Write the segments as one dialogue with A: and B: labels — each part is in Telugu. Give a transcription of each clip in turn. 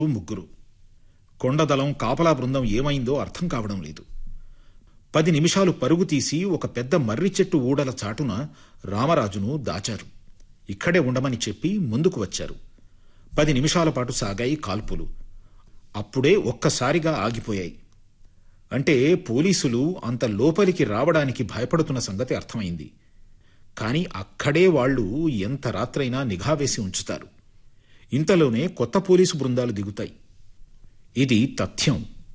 A: ముగ్గురు కొండదళం కాపలా బృందం ఏమైందో అర్థం కావడం లేదు పది నిమిషాలు పరుగు తీసి ఒక పెద్ద మర్రి చెట్టు ఊడల చాటున రామరాజును దాచారు ఇక్కడే ఉండమని చెప్పి ముందుకు వచ్చారు పది నిమిషాల పాటు సాగాయి కాల్పులు అప్పుడే ఒక్కసారిగా ఆగిపోయాయి అంటే పోలీసులు అంత లోపలికి రావడానికి భయపడుతున్న సంగతి అర్థమైంది కాని అక్కడే వాళ్ళు ఎంత రాత్రైనా నిఘా వేసి ఉంచుతారు ఇంతలోనే కొత్త పోలీసు బృందాలు దిగుతాయి ఇది తథ్యం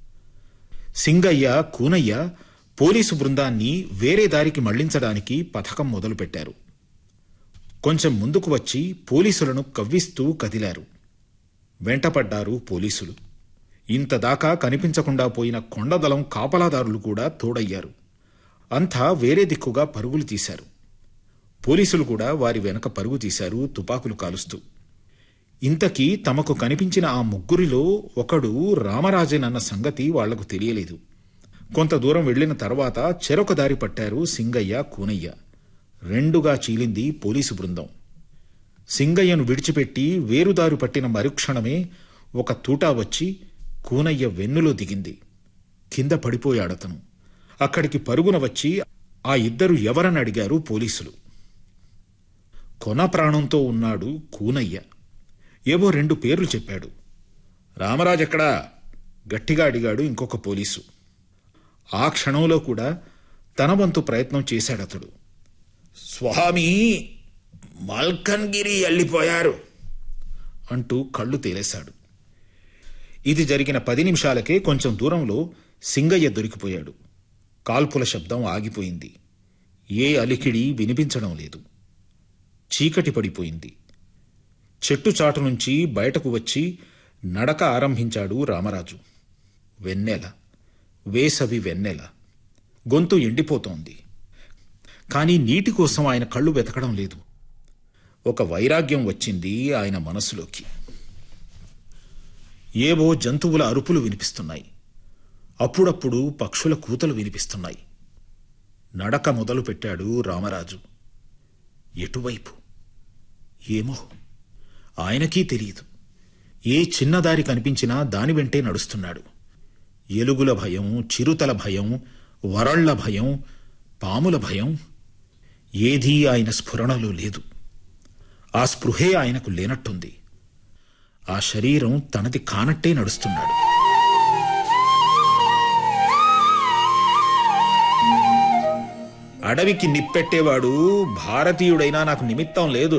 A: సింగయ్య కూనయ్య పోలీసు బృందాన్ని వేరే దారికి మళ్లించడానికి పథకం మొదలుపెట్టారు కొంచెం ముందుకు వచ్చి పోలీసులను కవ్విస్తూ కదిలారు వెంటపడ్డారు పోలీసులు ఇంతదాకా కనిపించకుండా పోయిన కొండదళం కాపలాదారులు కూడా తోడయ్యారు అంతా వేరే దిక్కుగా పరుగులు తీశారు పోలీసులు కూడా వారి వెనక పరుగు తీశారు తుపాకులు కాలుస్తూ ఇంతకీ తమకు కనిపించిన ఆ ముగ్గురిలో ఒకడు రామరాజేనన్న సంగతి వాళ్లకు తెలియలేదు కొంత దూరం వెళ్లిన తర్వాత చెరొక దారి పట్టారు సింగయ్య కూనయ్య రెండుగా చీలింది పోలీసు బృందం సింగయ్యను విడిచిపెట్టి వేరుదారి పట్టిన మరుక్షణమే ఒక తూటా వచ్చి కూనయ్య వెన్నులో దిగింది కింద పడిపోయాడతను అక్కడికి పరుగున వచ్చి ఆ ఇద్దరు ఎవరని అడిగారు పోలీసులు కొన ప్రాణంతో ఉన్నాడు కూనయ్య ఏవో రెండు పేర్లు చెప్పాడు రామరాజెక్కడా గట్టిగా అడిగాడు ఇంకొక పోలీసు ఆ క్షణంలో కూడా తన వంతు ప్రయత్నం చేశాడతడు స్వామి మల్కన్గిరి వెళ్ళిపోయారు అంటూ కళ్ళు తేలేశాడు ఇది జరిగిన పది నిమిషాలకే కొంచెం దూరంలో సింగయ్య దొరికిపోయాడు కాల్పుల శబ్దం ఆగిపోయింది ఏ అలికిడి వినిపించడం లేదు చీకటి పడిపోయింది చెట్టు చాటు నుంచి బయటకు వచ్చి నడక ఆరంభించాడు రామరాజు వెన్నెల వేసవి వెన్నెల గొంతు ఎండిపోతోంది కానీ నీటి కోసం ఆయన కళ్ళు వెతకడం లేదు ఒక వైరాగ్యం వచ్చింది ఆయన మనసులోకి ఏవో జంతువుల అరుపులు వినిపిస్తున్నాయి అప్పుడప్పుడు పక్షుల కూతలు వినిపిస్తున్నాయి నడక మొదలుపెట్టాడు రామరాజు ఎటువైపు ఏమో ఆయనకీ తెలియదు ఏ చిన్నదారి కనిపించినా దాని వెంటే నడుస్తున్నాడు ఎలుగుల భయం చిరుతల భయం వరళ్ల భయం పాముల భయం ఏదీ ఆయన స్ఫురణలో లేదు ఆ స్పృహే ఆయనకు లేనట్టుంది ఆ శరీరం తనది కానట్టే నడుస్తున్నాడు అడవికి నిప్పెట్టేవాడు భారతీయుడైనా నాకు నిమిత్తం లేదు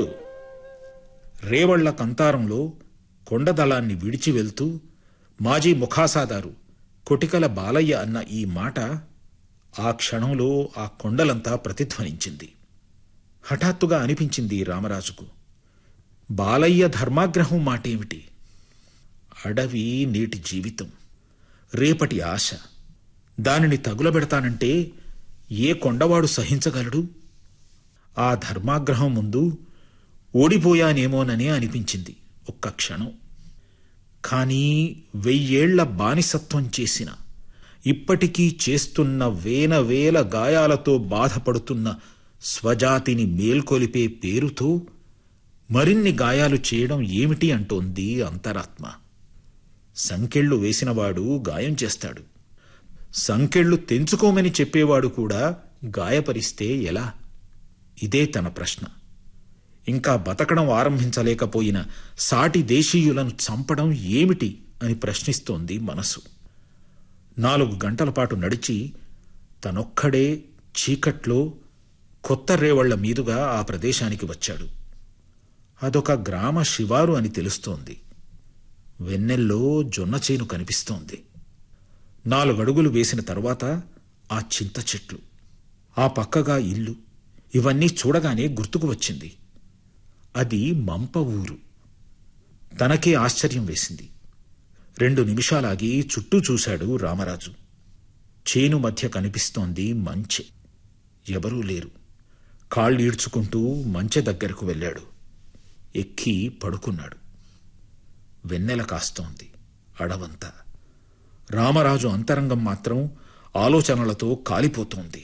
A: రేవళ్ల కంతారంలో కొండదళాన్ని విడిచి వెళ్తూ మాజీ ముఖాసాదారు కొటికల బాలయ్య అన్న ఈ మాట ఆ క్షణంలో ఆ కొండలంతా ప్రతిధ్వనించింది హఠాత్తుగా అనిపించింది రామరాజుకు బాలయ్య ధర్మాగ్రహం మాటేమిటి అడవి నేటి జీవితం రేపటి ఆశ దానిని తగులబెడతానంటే ఏ కొండవాడు సహించగలడు ఆ ధర్మాగ్రహం ముందు ఓడిపోయానేమోననే అనిపించింది ఒక్క క్షణం కానీ వెయ్యేళ్ల బానిసత్వం చేసిన ఇప్పటికీ చేస్తున్న వేల వేల గాయాలతో బాధపడుతున్న స్వజాతిని మేల్కొలిపే పేరుతో మరిన్ని గాయాలు చేయడం ఏమిటి అంటోంది అంతరాత్మ సంకెళ్ళు వేసినవాడు గాయం చేస్తాడు సంకెళ్ళు తెంచుకోమని చెప్పేవాడు కూడా గాయపరిస్తే ఎలా ఇదే తన ప్రశ్న ఇంకా బతకడం ఆరంభించలేకపోయిన సాటి దేశీయులను చంపడం ఏమిటి అని ప్రశ్నిస్తోంది మనసు నాలుగు గంటల పాటు నడిచి తనొక్కడే చీకట్లో కొత్త రేవళ్ల మీదుగా ఆ ప్రదేశానికి వచ్చాడు అదొక గ్రామ శివారు అని తెలుస్తోంది వెన్నెల్లో జొన్న చేను కనిపిస్తోంది నాలుగడుగులు వేసిన తర్వాత ఆ చింత చెట్లు ఆ పక్కగా ఇల్లు ఇవన్నీ చూడగానే గుర్తుకు వచ్చింది అది మంప ఊరు తనకే ఆశ్చర్యం వేసింది రెండు నిమిషాలాగి చుట్టూ చూశాడు రామరాజు చేను మధ్య కనిపిస్తోంది మంచె ఎవరూ లేరు కాళ్ళీడ్చుకుంటూ మంచె దగ్గరకు వెళ్ళాడు ఎక్కి పడుకున్నాడు వెన్నెల కాస్తోంది అడవంతా రామరాజు అంతరంగం మాత్రం ఆలోచనలతో కాలిపోతోంది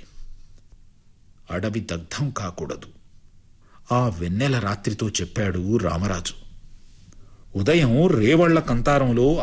A: అడవి దగ్ధం కాకూడదు ఆ వెన్నెల రాత్రితో చెప్పాడు రామరాజు ఉదయం రేవళ్ల కంతారంలో